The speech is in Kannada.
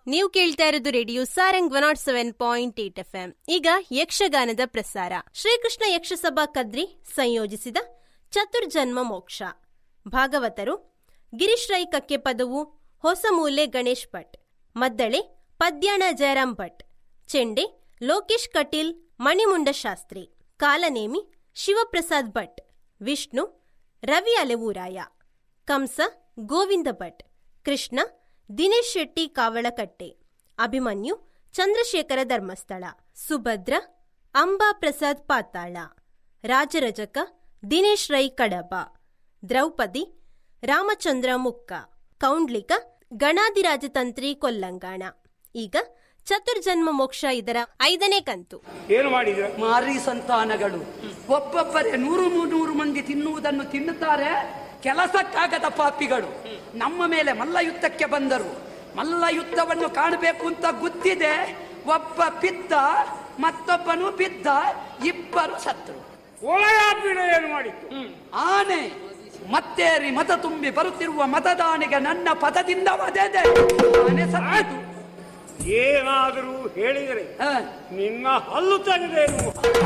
ನೀವು ಕೇಳ್ತಾ ಇರೋದು radio Sarang one not seven point eight F M ಈಗ ಯಕ್ಷಗಾನದ ಪ್ರಸಾರ ಶ್ರೀಕೃಷ್ಣ ಯಕ್ಷಸಭಾ ಕದ್ರಿ ಸಂಯೋಜಿಸಿದ ಚತುರ್ಜನ್ಮ ಮೋಕ್ಷ ಭಾಗವತರು ಗಿರೀಶ್ ರೈ ಕಕ್ಕೆ ಪದವು ಹೊಸಮೂಲೆ ಗಣೇಶ್ ಭಟ್ ಮದ್ದಳೆ ಪದ್ಯಾಣ ಜಯರಾಮ್ ಭಟ್ ಚೆಂಡೆ ಲೋಕೇಶ್ ಕಟೀಲ್ ಮಣಿಮುಂಡ ಶಾಸ್ತ್ರಿ ಕಾಲನೇಮಿ ಶಿವಪ್ರಸಾದ್ ಭಟ್ ವಿಷ್ಣು ರವಿ ಅಲೆವೂರಾಯ ಕಂಸ ಗೋವಿಂದ ಭಟ್ ಕೃಷ್ಣ ದಿನೇಶ್ ಶೆಟ್ಟಿ ಕಾವಳಕಟ್ಟೆ ಅಭಿಮನ್ಯು ಚಂದ್ರಶೇಖರ ಧರ್ಮಸ್ಥಳ ಸುಭದ್ರ ಅಂಬಾ ಪ್ರಸಾದ್ ಪಾತಾಳ ರಾಜರಜಕ ದಿನೇಶ್ ರೈ ಕಡಬ ದ್ರೌಪದಿ ರಾಮಚಂದ್ರ ಮುಕ್ಕ ಕೌಂಡ್ಲಿಕ ಗಣಾದಿರಾಜತಂತ್ರಿ ಕೊಲ್ಲಂಗಾಣ ಈಗ ಚತುರ್ಜನ್ಮ ಮೋಕ್ಷ ಇದರ ಐದನೇ ಕಂತು ಏನು ಮಾಡಿದ್ರ ಮಾರಿ ಸಂತಾನಗಳು ಒಬ್ಬೊಬ್ಬರೇ ನೂರು ನೂರು ಮಂದಿ ತಿನ್ನುವುದನ್ನು ತಿನ್ನುತ್ತಾರೆ ಕೆಲಸಕ್ಕಾಗದ ಪಾಪಿಗಳು ನಮ್ಮ ಮೇಲೆ ಮಲ್ಲ ಯುದ್ಧಕ್ಕೆ ಬಂದರು ಮಲ್ಲ ಯುದ್ಧವನ್ನು ಕಾಣಬೇಕು ಅಂತ ಗೊತ್ತಿದೆ ಒಬ್ಬ ಬಿದ್ದ ಮತ್ತೊಬ್ಬನು ಬಿದ್ದ ಇಬ್ಬರು ಸತ್ರು ಒಳಯಾಪಿನ ಏನು ಮಾಡಿತ್ತು ಆನೆ ಮತ್ತೇರಿ ಮತ ತುಂಬಿ ಬರುತ್ತಿರುವ ಮತದಾನಿಗೆ ನನ್ನ ಪದದಿಂದ ವಧೆದೆ ಆನೆ ಸತ್ತಿತು ಏನಾದರೂ ಹೇಳಿದರೆ ಹ. ನಿನ್ನ ಹಲ್ಲು ತೆಗೆದೇನು